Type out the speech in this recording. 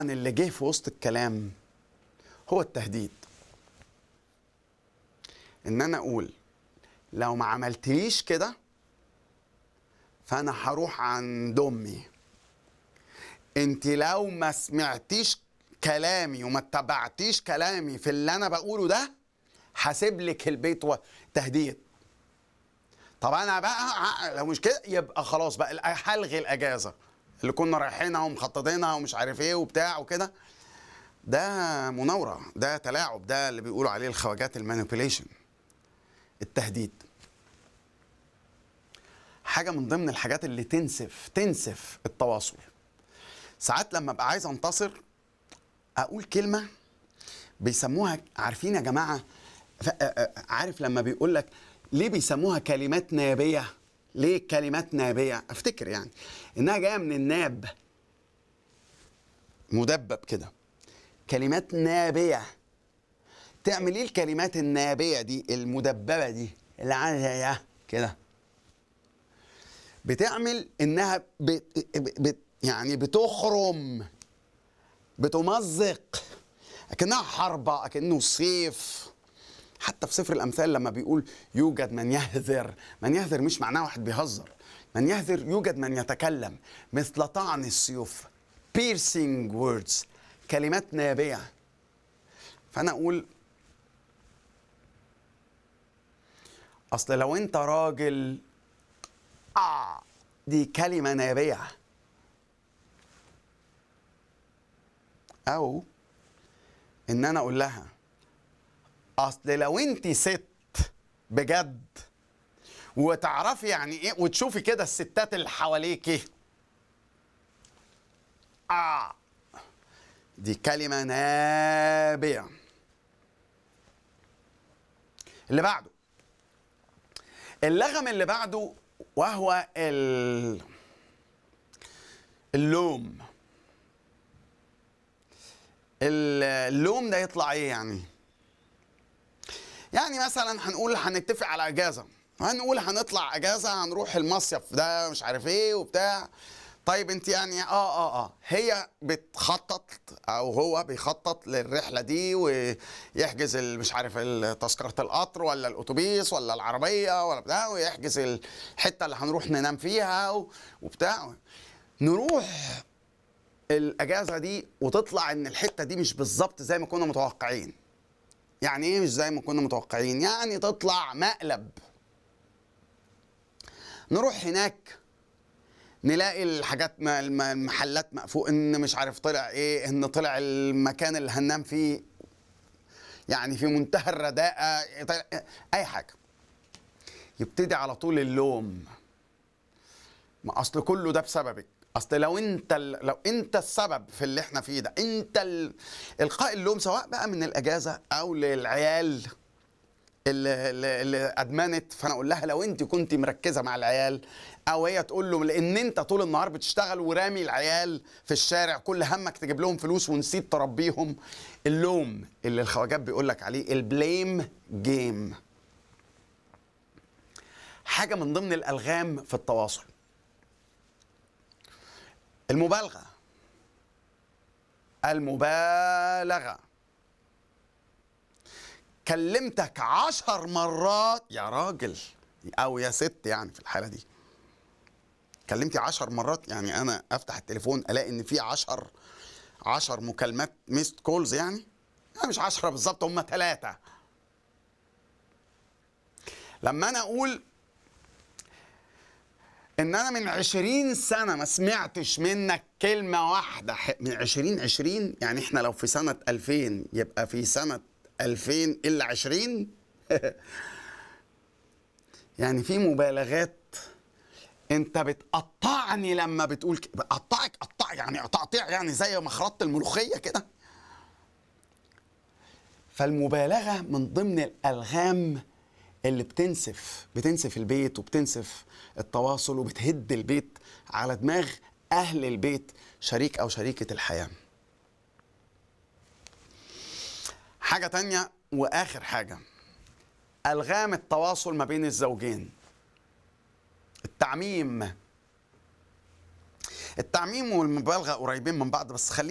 اللي جه في وسط الكلام هو التهديد ان انا اقول لو ما عملتليش كده فانا هروح عند امي انت لو ما سمعتيش كلامي وما اتبعتيش كلامي في اللي انا بقوله ده هسيب لك البيت وتهديد طب انا بقى ع- لو مش كده يبقى خلاص بقى الأ- هلغي الاجازه اللي كنا رايحينها ومخططينها ومش عارف ايه وبتاع وكده ده مناوره ده تلاعب ده اللي بيقولوا عليه الخواجات المانيبيوليشن التهديد حاجه من ضمن الحاجات اللي تنسف تنسف التواصل ساعات لما ابقى عايز انتصر اقول كلمه بيسموها عارفين يا جماعه ف- آ- آ- عارف لما بيقول لك ليه بيسموها كلمات نابيه ليه كلمات نابيه افتكر يعني انها جايه من الناب مدبب كده كلمات نابيه تعمل ايه الكلمات النابيه دي المدببه دي اللي عايزه كده بتعمل انها بت بت يعني بتخرم بتمزق اكنها حربه اكنه سيف حتى في سفر الامثال لما بيقول يوجد من يهذر من يهذر مش معناه واحد بيهزر من يهذر يوجد من يتكلم مثل طعن السيوف piercing words كلمات نابيه فانا اقول اصل لو انت راجل اه دي كلمه نابيه او ان انا اقول لها اصل لو انت ست بجد وتعرفي يعني ايه وتشوفي كده الستات اللي حواليكي اه دي كلمه نابيه اللي بعده اللغم اللي بعده وهو ال... اللوم ال- اللوم ده يطلع ايه يعني يعني مثلا هنقول هنتفق على اجازه هنقول هنطلع اجازه هنروح المصيف ده مش عارف ايه وبتاع طيب انت يعني اه اه اه هي بتخطط او هو بيخطط للرحله دي ويحجز ال- مش عارف ال- تذكره القطر ولا الاتوبيس ولا العربيه ولا بتاع ويحجز الحته اللي هنروح ننام فيها و- وبتاع نروح الاجازه دي وتطلع ان الحته دي مش بالظبط زي ما كنا متوقعين يعني ايه مش زي ما كنا متوقعين يعني تطلع مقلب نروح هناك نلاقي الحاجات ما- الم- المحلات مقفول ان مش عارف طلع ايه ان طلع المكان اللي هننام فيه يعني في منتهى الرداءة طلع- اي حاجة يبتدي على طول اللوم ما اصل كله ده بسببك اصل لو انت ال- لو انت السبب في اللي احنا فيه ده انت ال- القاء اللوم سواء بقى من الاجازه او للعيال اللي, اللي, اللي ادمنت فانا اقول لها لو انت كنت مركزه مع العيال او هي تقول له لان انت طول النهار بتشتغل ورامي العيال في الشارع كل همك تجيب لهم فلوس ونسيت تربيهم اللوم اللي الخواجات بيقول لك عليه البليم جيم حاجه من ضمن الالغام في التواصل المبالغة المبالغة كلمتك عشر مرات يا راجل أو يا ست يعني في الحالة دي كلمتي عشر مرات يعني أنا أفتح التليفون ألاقي إن في عشر عشر مكالمات ميست كولز يعني يعني مش عشرة بالظبط هم ثلاثة لما أنا أقول ان انا من عشرين سنة ما سمعتش منك كلمة واحدة ح- من عشرين عشرين يعني احنا لو في سنة الفين يبقى في سنة الفين الا عشرين يعني في مبالغات انت بتقطعني لما بتقول ك- بقطعك قطع يعني تقطيع يعني زي مخرطة الملوخية كده فالمبالغة من ضمن الألغام اللي بتنسف بتنسف البيت وبتنسف التواصل وبتهد البيت على دماغ أهل البيت شريك أو شريكة الحياة حاجة تانية وآخر حاجة ألغام التواصل ما بين الزوجين التعميم التعميم والمبالغة قريبين من بعض بس خلينا